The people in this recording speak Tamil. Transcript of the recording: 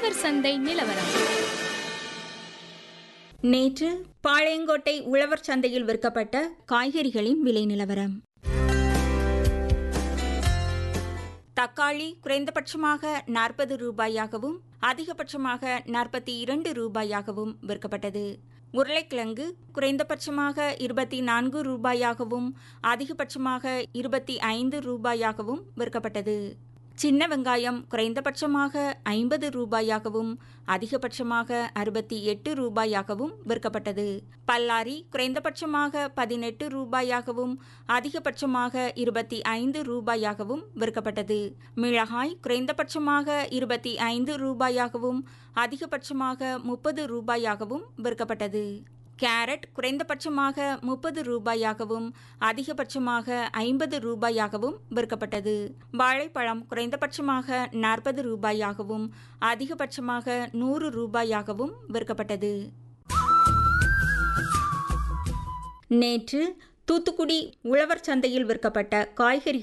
உழவர் சந்தை நிலவரம் நேற்று பாளையங்கோட்டை உழவர் சந்தையில் விற்கப்பட்ட காய்கறிகளின் விலை நிலவரம் தக்காளி குறைந்தபட்சமாக நாற்பது ரூபாயாகவும் அதிகபட்சமாக நாற்பத்தி இரண்டு ரூபாயாகவும் விற்கப்பட்டது உருளைக்கிழங்கு குறைந்தபட்சமாக இருபத்தி நான்கு ரூபாயாகவும் அதிகபட்சமாக இருபத்தி ஐந்து ரூபாயாகவும் விற்கப்பட்டது சின்ன வெங்காயம் குறைந்தபட்சமாக ஐம்பது ரூபாயாகவும் அதிகபட்சமாக அறுபத்தி எட்டு ரூபாயாகவும் விற்கப்பட்டது பல்லாரி குறைந்தபட்சமாக பதினெட்டு ரூபாயாகவும் அதிகபட்சமாக இருபத்தி ஐந்து ரூபாயாகவும் விற்கப்பட்டது மிளகாய் குறைந்தபட்சமாக இருபத்தி ஐந்து ரூபாயாகவும் அதிகபட்சமாக முப்பது ரூபாயாகவும் விற்கப்பட்டது கேரட் குறைந்தபட்சமாக முப்பது ரூபாயாகவும் அதிகபட்சமாக ஐம்பது ரூபாயாகவும் விற்கப்பட்டது வாழைப்பழம் குறைந்தபட்சமாக நாற்பது ரூபாயாகவும் அதிகபட்சமாக நூறு ரூபாயாகவும் விற்கப்பட்டது நேற்று தூத்துக்குடி உழவர் சந்தையில் விற்கப்பட்ட காய்கறி